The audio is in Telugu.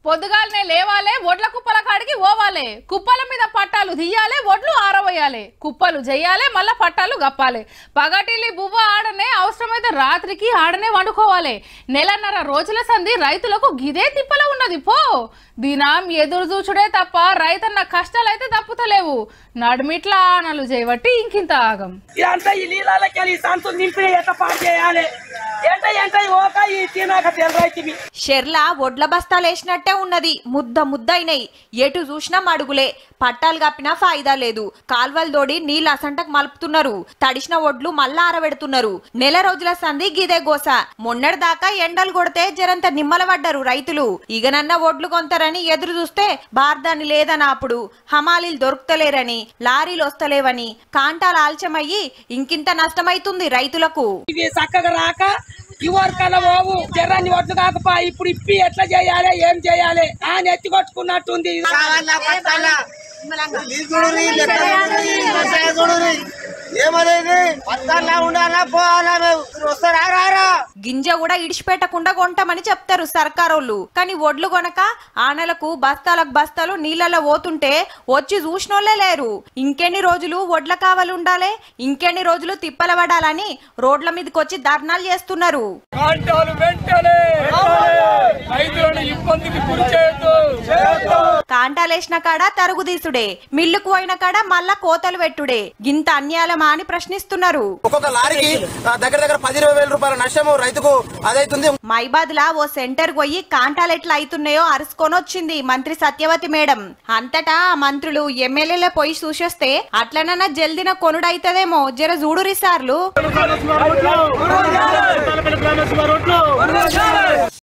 పొద్దుగాలనే లేవాలే ఒడ్ల కుప్పల కాడికి పోవాలే కుప్పల మీద పట్టాలు తీయాలే ఒడ్లు ఆరవేయాలి కుప్పలు చెయ్యాలే మళ్ళా పట్టాలు గప్పాలి పగటిల్లి బువ్వ ఆడనే అవసరమైతే రాత్రికి ఆడనే వండుకోవాలి నెలన్నర రోజుల సంధి రైతులకు గిదే తిప్పల ఉన్నది పో దినం ఎదురు చూచుడే తప్ప రైతన్న కష్టాలైతే తప్పుతలేవు నడుమిట్ల ఆనలు చేయబట్టి ఇంకింత ఆగం ఇదంతా ఈ నీళ్ళకి వెళ్ళి సంతు నింపి ఎట్ట పాడు చేయాలి ఎంట ఎంట ఓక ఈ తినాక తెలరైతివి షెర్ల ఒడ్ల బస్తాలేసినట్టే ఉన్నది ముద్ద ముద్దయినాయి ఎటు చూసినా మడుగులే పట్టాలు కప్పినా ఫాయిదా లేదు కాల్వలు తోడి నీళ్ళు అసంటకు మలుపుతున్నారు తడిసిన ఒడ్లు మళ్ళా ఆరబెడుతున్నారు నెల రోజుల సంధి గిదే గోస మొన్నటి దాకా ఎండలు కొడితే జరంత నిమ్మల పడ్డారు రైతులు ఇగనన్న ఒడ్లు కొంటారని ఎదురు చూస్తే బార్దాని లేదని అప్పుడు హమాలీలు దొరుకుతలేరని లారీలు వస్తలేవని కాంటాలు ఆల్చమయ్యి ఇంకింత నష్టమైతుంది రైతులకు ఇవి చక్కగా రాక ఇవరికల్లా పోవు జర్రాన్ని ఒడ్లు కాకపో ఇప్పుడు ఇప్పి ఎట్లా చేయాలి ఏం చేయాలి ఆ నెత్తి కొట్టుకున్నట్టుంది ఏమనేది పత్తాల్లా ఉండాలా పోవాలా మేము వస్తారా రారా గింజ కూడా ఇడిచిపెట్టకుండా కొంటామని చెప్తారు సర్కారోళ్ళు కానీ ఒడ్లు కొనక ఆనలకు బస్తాలకు బస్తాలు నీళ్ళలో పోతుంటే వచ్చి చూసినోళ్లే లేరు ఇంకెన్ని రోజులు ఒడ్ల కావాలి ఉండాలి ఇంకెన్ని రోజులు తిప్పల పడాలని రోడ్ల మీదకి వచ్చి ధర్నాలు చేస్తున్నారు కాంటాలు వెంటనే రైతులను ఇబ్బందికి గురి చేయొద్దు కాంటాలేసిన కాడ తరుగుదీసుడే మిల్లుకు పోయిన కాడ మళ్ళా కోతలు పెట్టుడే గింత అన్యాయమా అని ప్రశ్నిస్తున్నారు ఒక్కొక్క లారీకి ఆ, దగ్గర దగ్గర పది ఇరవై వేల రూపాయల నష్టము రైతుకు అదైతుంది మైబాద్ లా ఓ సెంటర్ పోయి కాంటాలు ఎట్లా అవుతున్నాయో అరుసుకొని వచ్చింది మంత్రి సత్యవతి మేడం అంతటా ఆ మంత్రులు ఎమ్మెల్యేలే పోయి చూసొస్తే అట్లనన్నా జల్దిన కొనుడైతదేమో జర చూడురి సార్లు